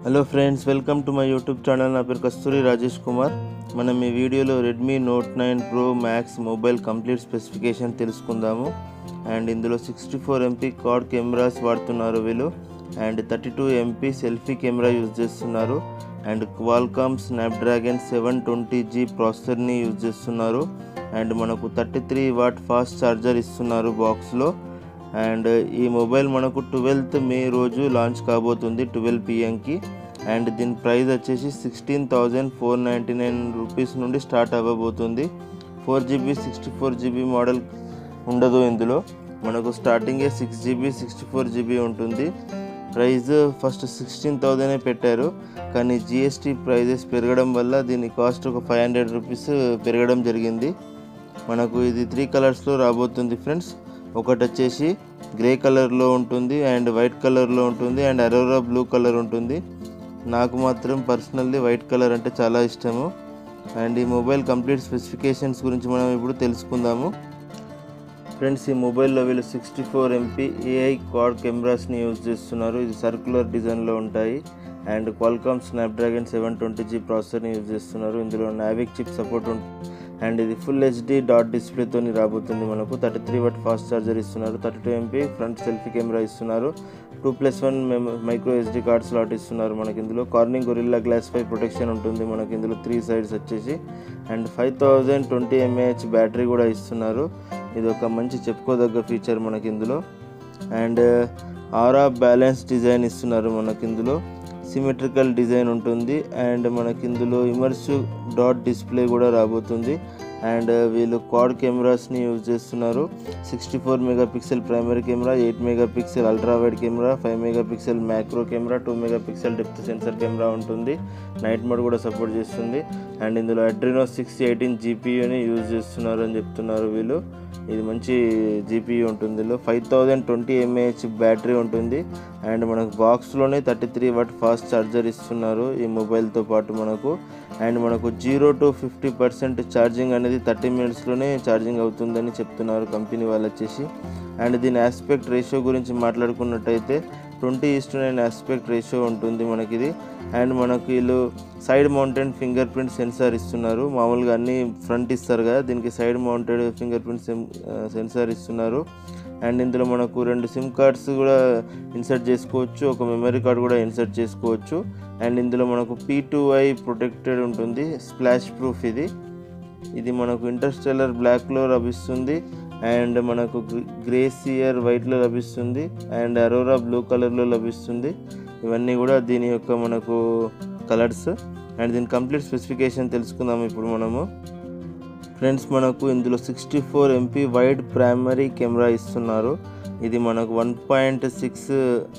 hello friends welcome to my YouTube channel నా పేరు కస్తూరి రాజేష్ కుమార్ మనం ఈ వీడియోలో Redmi note nine pro max mobile complete specification తెలుసుకుందాము అండ్ ఇందులో sixty four MP quad cameras వాడుతున్నారు వీళ్ళు and thirty two MP selfie camera use చేస్తున్నారు and Qualcomm Snapdragon seven twenty G ప్రాసెసర్ని యూజ్ చేస్తున్నారు అండ్ మనకు thirty three watt fast charger ఇస్తున్నారు బాక్స్లో అండ్ ఈ మొబైల్ మనకు ట్వెల్త్ మే రోజు లాంచ్ కాబోతుంది ట్వెల్వ్ పిఎంకి అండ్ దీని ప్రైస్ వచ్చేసి sixteen thousand four ninety nine rupees నుండి స్టార్ట్ అవ్వబోతుంది four GB sixty four GB model ఉండదు ఇందులో మనకు స్టార్టింగే six GB sixty four GB ఉంటుంది ప్రైస్ ఫస్ట్ సిక్స్టీన్ థౌజండే పెట్టారు కానీ జిఎస్టీ ప్రైజెస్ పెరగడం వల్ల దీని కాస్ట్ ఒక ఫైవ్ హండ్రెడ్ రూపీస్ పెరగడం జరిగింది మనకు ఇది త్రీ కలర్స్లో రాబోతుంది ఫ్రెండ్స్ ఒకటి వచ్చేసి గ్రే కలర్లో ఉంటుంది అండ్ వైట్ కలర్లో ఉంటుంది అండ్ అరోరా బ్లూ కలర్ ఉంటుంది నాకు మాత్రం పర్సనల్లీ వైట్ కలర్ అంటే చాలా ఇష్టము అండ్ ఈ మొబైల్ కంప్లీట్ స్పెసిఫికేషన్స్ గురించి మనం ఇప్పుడు తెలుసుకుందాము ఫ్రెండ్స్ ఈ మొబైల్లో వీళ్ళు sixty four MP AI quad కెమెరాస్ని యూజ్ చేస్తున్నారు ఇది సర్క్యులర్ డిజైన్లో ఉంటాయి and Qualcomm Snapdragon seven twenty G ప్రాసెసర్ని యూజ్ చేస్తున్నారు ఇందులో నావిక్ చిప్ సపోర్ట్ ఉంటుంది అండ్ ఇది ఫుల్ హెచ్డి డాట్ డిస్ప్లేతో రాబోతుంది మనకు thirty three watt fast charger ఇస్తున్నారు thirty two MP front selfie camera ఇస్తున్నారు two plus one micro SD card slot ఇస్తున్నారు మనకి ఇందులో Corning Gorilla glass five protection ఉంటుంది మనకి ఇందులో త్రీ సైడ్స్ వచ్చేసి and five thousand twenty mAh battery కూడా ఇస్తున్నారు ఇది ఒక మంచి చెప్పుకోదగ్గ ఫీచర్ మనకి ఇందులో అండ్ ఆరా బ్యాలెన్స్ డిజైన్ ఇస్తున్నారు మనకి ఇందులో సిమెట్రికల్ డిజైన్ ఉంటుంది అండ్ మనకి ఇందులో ఇమర్సివ్ డాట్ డిస్ప్లే కూడా రాబోతుంది అండ్ వీళ్ళు క్వాడ్ కెమెరాస్ని యూజ్ చేస్తున్నారు sixty four mega pixel primary camera eight mega pixel ultra wide camera five mega pixel macro camera two mega pixel depth sensor camera ఉంటుంది నైట్ మోడ్ కూడా సపోర్ట్ చేస్తుంది and ఇందులో అడ్రినో సిక్స్ ఎయిటీన్ జీపీయూని use చేస్తున్నారు అని చెప్తున్నారు వీళ్ళు ఇది మంచి జీపీయూ ఉంటుంది ఇందులో five thousand twenty mAh battery ఉంటుంది అండ్ మనకు బాక్స్లోనే thirty three watt fast charger ఇస్తున్నారు ఈ మొబైల్తో పాటు మనకు అండ్ మనకు zero to fifty percent charging అనేది థర్టీ మినిట్స్లోనే ఛార్జింగ్ అవుతుందని చెప్తున్నారు కంపెనీ వాళ్ళు వచ్చేసి అండ్ దీని ఆస్పెక్ట్ రేషియో గురించి మాట్లాడుకున్నట్టయితే twenty is to nine aspect ratio ఉంటుంది మనకి ఇది అండ్ మనకు వీళ్ళు side mounted finger print sensor ఇస్తున్నారు మామూలుగా అన్ని ఫ్రంట్ ఇస్తారు కదా దీనికి side mounted finger print sensor ఇస్తున్నారు అండ్ ఇందులో మనకు రెండు సిమ్ కార్డ్స్ కూడా ఇన్సర్ట్ చేసుకోవచ్చు ఒక మెమరీ కార్డ్ కూడా ఇన్సర్ట్ చేసుకోవచ్చు అండ్ ఇందులో మనకు పీ టూ ఐ ప్రొటెక్టెడ్ ఉంటుంది స్ప్లాష్ ప్రూఫ్ ఇది ఇది మనకు ఇంటర్స్టెల్లర్ బ్లాక్లో లభిస్తుంది అండ్ మనకు గ్రేసియర్ వైట్లో లభిస్తుంది అండ్ అరోరా బ్లూ కలర్లో లభిస్తుంది ఇవన్నీ కూడా దీని యొక్క మనకు కలర్స్ అండ్ దీని కంప్లీట్ స్పెసిఫికేషన్ తెలుసుకుందాం ఇప్పుడు మనము ఫ్రెండ్స్ మనకు ఇందులో sixty four MP wide primary camera ఇస్తున్నారు ఇది మనకు one point six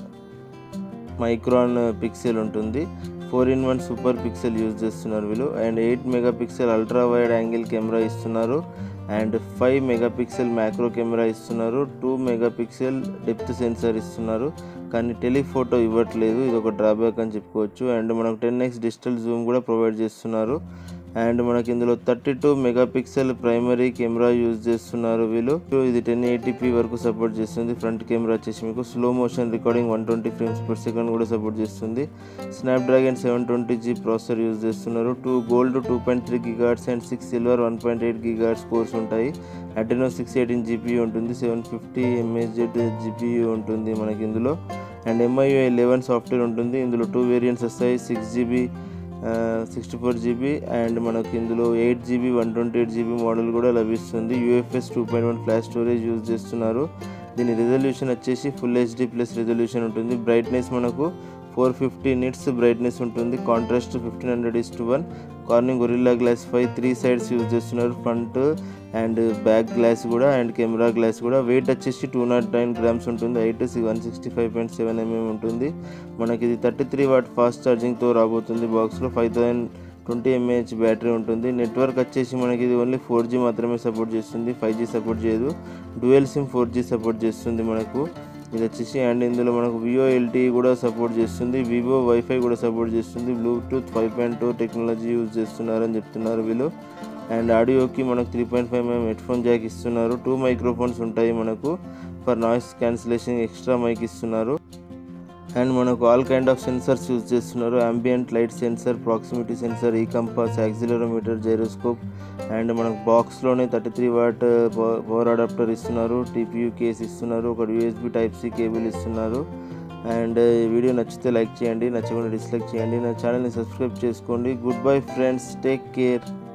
micron pixel ఉంటుంది four in one super pixel use చేస్తున్నారు వీళ్ళు and eight mega pixel ultra wide angle camera ఇస్తున్నారు and five mega pixel macro camera ఇస్తున్నారు two mega pixel depth sensor ఇస్తున్నారు కానీ టెలిఫోటో ఇవ్వట్లేదు ఇది ఒక డ్రాబ్యాక్ అని చెప్పుకోవచ్చు అండ్ మనకు టెన్ ఎక్స్ డిజిటల్ జూమ్ కూడా ప్రొవైడ్ చేస్తున్నారు అండ్ మనకి ఇందులో thirty two mega pixel primary camera use చేస్తున్నారు వీళ్ళు ఇది టెన్ ఎయిటీపీ వరకు సపోర్ట్ చేస్తుంది ఫ్రంట్ కెమెరా వచ్చేసి మీకు slow motion recording one twenty frames per second కూడా సపోర్ట్ చేస్తుంది Snapdragon seven twenty G processor use చేస్తున్నారు two gold two point three gigahertz and six silver one point eight gigahertz cores ఉంటాయి Adreno six eighteen GP ఉంటుంది seven fifty MAZ GPU ఉంటుంది మనకి ఇందులో and MIU eleven software ఉంటుంది ఇందులో two variants వస్తాయి six GB sixty four GB and మనకి ఇందులో eight GB one twenty eight GB model కూడా లభిస్తుంది UFS two point one flash storage use చేస్తున్నారు దీని రెజల్యూషన్ వచ్చేసి ఫుల్ హెచ్డి ప్లస్ రెజల్యూషన్ ఉంటుంది బ్రైట్నెస్ మనకు ఫోర్ ఫిఫ్టీ నిట్స్ బ్రైట్నెస్ ఉంటుంది contrast fifteen hundred is to one Corning Gorilla glass five three sides use చేస్తున్నారు front and back glass కూడా and camera glass కూడా weight వచ్చేసి two naught nine grams ఉంటుంది height one sixty five point seven mm ఉంటుంది మనకి ఇది thirty three watt fast ఛార్జింగ్తో రాబోతుంది బాక్స్లో five thousand twenty mAh battery ఉంటుంది నెట్వర్క్ వచ్చేసి మనకి ఇది ఓన్లీ ఫోర్ జీ మాత్రమే సపోర్ట్ చేస్తుంది ఫైవ్ జీ సపోర్ట్ చేయదు dual SIM four G support చేస్తుంది మనకు ఇది వచ్చేసి అండ్ ఇందులో మనకు వివో ఎల్టీ కూడా సపోర్ట్ చేస్తుంది వివో వైఫై కూడా సపోర్ట్ చేస్తుంది Bluetooth five point two technology use చేస్తున్నారని చెప్తున్నారు వీళ్ళు అండ్ ఆడియోకి మనకు three point five mm headphone jack ఇస్తున్నారు టూ మైక్రోఫోన్స్ ఉంటాయి మనకు for noise cancellation extra mic ఇస్తున్నారు అండ్ మనకు all kind of sensors use చేస్తున్నారు ambient light sensor proximity sensor e compass accelerometer gyroscope and మనకు బాక్స్లోనే thirty three watt power adapter ఇస్తున్నారు TPU case ఇస్తున్నారు ఒక యూఎస్బి టైప్ సి కేబుల్ ఇస్తున్నారు and ఈ వీడియో నచ్చితే లైక్ చేయండి నచ్చకుండా డిస్లైక్ చేయండి నా ఛానల్ని సబ్స్క్రైబ్ చేసుకోండి good bye friends take care